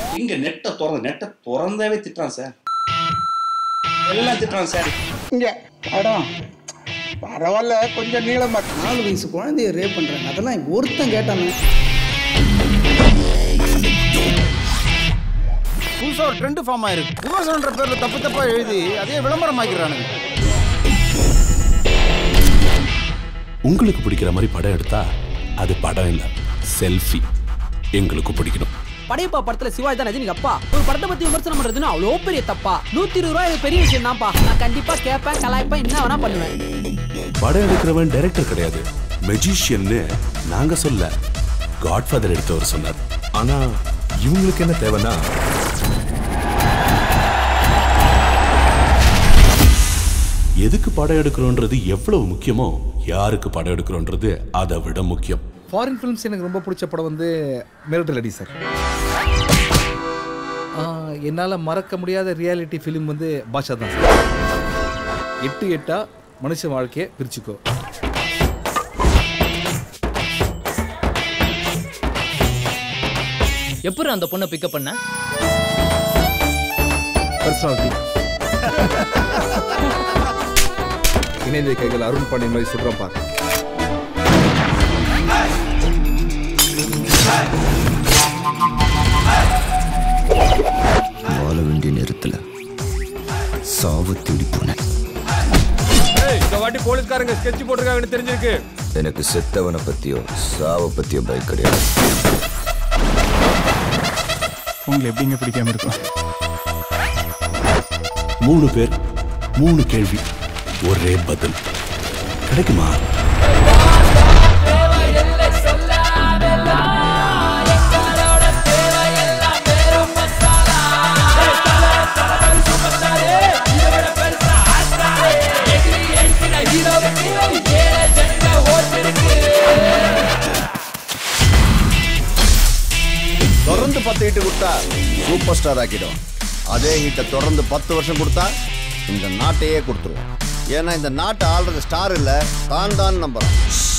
இங்க நெட்டை திறந்து நெட்டை திறந்தாவே திட்டுறான் சார் எல்லாம் திட்டுறான் சார் இங்க படம் பரவாயில்ல கொஞ்சம் நீளமா நாலு வயசு குழந்தைய ரேப் பண்றாங்க அதெல்லாம் ஒருத்தன் கேட்டானே புதுசா ஒரு ட்ரெண்ட் ஃபார்ம் ஆயிருக்கு விமர்சனன்ற பேர்ல தப்பு தப்பா எழுதி அதே விளம்பரம் ஆக்கிறானுங்க உங்களுக்கு பிடிக்கிற மாதிரி படம் எடுத்தா அது படம் இல்ல செல்ஃபி எங்களுக்கு பிடிக்கணும் படையப்பா படத்துல சிவாஜி தான் ரஜினிக்கு அப்பா ஒரு படத்தை பத்தி விமர்சனம் பண்றதுன்னா அவ்வளோ பெரிய தப்பா நூத்தி இருபது ரூபாய் இது பெரிய விஷயம் தான்ப்பா நான் கண்டிப்பா கேட்பேன் கலாய்ப்பேன் என்ன வேணா பண்ணுவேன் படம் எடுக்கிறவன் டைரக்டர் கிடையாது மெஜிஷியன்னு நாங்க சொல்ல காட்ஃபாதர் எடுத்தவர் சொன்னார் ஆனா இவங்களுக்கு என்ன தேவைன்னா எதுக்கு படம் எடுக்கிறோன்றது எவ்வளவு முக்கியமோ யாருக்கு படம் எடுக்கிறோன்றது அதை விட முக்கியம் ஃபாரின் ஃபிலிம்ஸ் எனக்கு ரொம்ப பிடிச்ச படம் வந்து மிரட்டல் அடி சார் என்னால் மறக்க முடியாத ரியாலிட்டி ஃபிலிம் வந்து பாஷா தான் சார் எட்டு எட்டா மனுஷ வாழ்க்கையை பிரிச்சுக்கோ எப்படி அந்த பொண்ணை பிக்கப் பண்ண பர்சனாலிட்டி இணைந்த கைகள் அருண் பாண்டியன் மாதிரி சொல்கிறேன் பாரு வாழ வேண்டிய நேரத்துல சாவு தேடி போனேன் இந்த வாட்டி போலீஸ்காரங்க ஸ்கெட்ச் போட்டிருக்காங்கன்னு தெரிஞ்சிருக்கு எனக்கு செத்தவனை பத்தியோ சாவை பத்தியோ பைக் கிடையாது உங்களை எப்படிங்க பிடிக்காம இருக்கும் மூணு பேர் மூணு கேள்வி ஒரே பதில் கிடைக்குமா தொடர்ந்து பத்து ஹிட் கொடுத்தா சூப்பர் ஸ்டார் ஆக்கிடும் அதே ஹிட்டை தொடர்ந்து பத்து வருஷம் கொடுத்தா இந்த நாட்டையே கொடுத்துருவோம் ஏன்னா இந்த நாட்டை ஆள்றது ஸ்டார் இல்ல தான் தான் நம்புறோம்